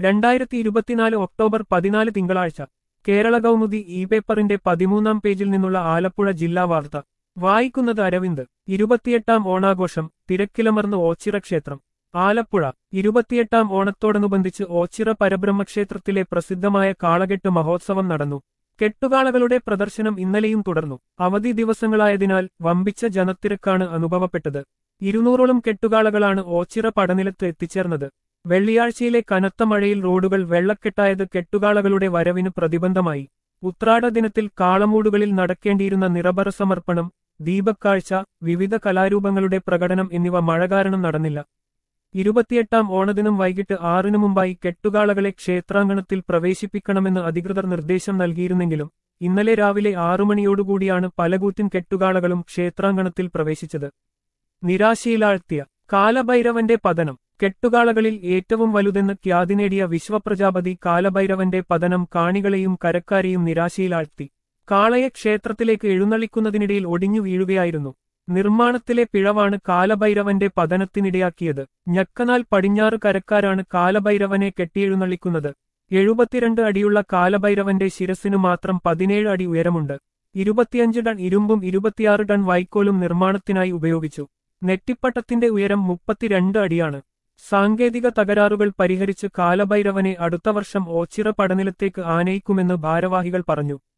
രണ്ടായിരത്തി ഇരുപത്തിനാല് ഒക്ടോബർ പതിനാല് തിങ്കളാഴ്ച കേരള കൗമുദി ഇ പേപ്പറിന്റെ പതിമൂന്നാം പേജിൽ നിന്നുള്ള ആലപ്പുഴ ജില്ലാ വാർത്ത വായിക്കുന്നത് അരവിന്ദ് ഇരുപത്തിയെട്ടാം ഓണാഘോഷം തിരക്കിലമർന്ന് ഓച്ചിറ ക്ഷേത്രം ആലപ്പുഴ ഇരുപത്തിയെട്ടാം ഓണത്തോടനുബന്ധിച്ച് ഓച്ചിറ പരബ്രഹ്മക്ഷേത്രത്തിലെ പ്രസിദ്ധമായ കാളകെട്ട് മഹോത്സവം നടന്നു കെട്ടുകാളകളുടെ പ്രദർശനം ഇന്നലെയും തുടർന്നു അവധി ദിവസങ്ങളായതിനാൽ വമ്പിച്ച ജനത്തിരക്കാണ് അനുഭവപ്പെട്ടത് ഇരുന്നൂറോളം കെട്ടുകാളകളാണ് ഓച്ചിറ പടനിലത്ത് എത്തിച്ചേർന്നത് വെള്ളിയാഴ്ചയിലെ കനത്ത മഴയിൽ റോഡുകൾ വെള്ളക്കെട്ടായത് കെട്ടുകാളകളുടെ വരവിന് പ്രതിബന്ധമായി ഉത്രാട ദിനത്തിൽ കാളമൂടുകളിൽ നടക്കേണ്ടിയിരുന്ന നിറബറ സമർപ്പണം ദീപക്കാഴ്ച വിവിധ കലാരൂപങ്ങളുടെ പ്രകടനം എന്നിവ മഴ കാരണം നടന്നില്ല ഇരുപത്തിയെട്ടാം ഓണദിനം വൈകിട്ട് ആറിനു മുമ്പായി കെട്ടുകാളകളെ ക്ഷേത്രാങ്കണത്തിൽ പ്രവേശിപ്പിക്കണമെന്ന് അധികൃതർ നിർദ്ദേശം നൽകിയിരുന്നെങ്കിലും ഇന്നലെ രാവിലെ ആറുമണിയോടുകൂടിയാണ് പലകൂറ്റൻ കെട്ടുകാളകളും ക്ഷേത്രാങ്കണത്തിൽ പ്രവേശിച്ചത് നിരാശയിലാഴ്ത്തിയ കാലഭൈരവന്റെ പതനം കെട്ടുകാളകളിൽ ഏറ്റവും വലുതെന്ന് ഖ്യാതി നേടിയ വിശ്വപ്രജാപതി കാലഭൈരവന്റെ പതനം കാണികളെയും കരക്കാരെയും നിരാശയിലാഴ്ത്തി കാളയെ ക്ഷേത്രത്തിലേക്ക് എഴുന്നള്ളിക്കുന്നതിനിടയിൽ ഒടിഞ്ഞു വീഴുകയായിരുന്നു നിർമ്മാണത്തിലെ പിഴവാണ് കാലഭൈരവന്റെ പതനത്തിനിടയാക്കിയത് ഞക്കനാൽ പടിഞ്ഞാറ് കരക്കാരാണ് കാലഭൈരവനെ കെട്ടിയെഴുന്നള്ളിക്കുന്നത് എഴുപത്തിരണ്ട് അടിയുള്ള കാലഭൈരവന്റെ ശിരസിനു മാത്രം പതിനേഴ് അടി ഉയരമുണ്ട് ഇരുപത്തിയഞ്ച് ടൺ ഇരുമ്പും ഇരുപത്തിയാറ് ടൺ വൈക്കോലും നിർമ്മാണത്തിനായി ഉപയോഗിച്ചു നെറ്റിപ്പട്ടത്തിന്റെ ഉയരം മുപ്പത്തിരണ്ട് അടിയാണ് സാങ്കേതിക തകരാറുകൾ പരിഹരിച്ച് കാലഭൈരവനെ അടുത്ത വർഷം ഓച്ചിറ പടനിലത്തേക്ക് ആനയിക്കുമെന്ന് ഭാരവാഹികൾ പറഞ്ഞു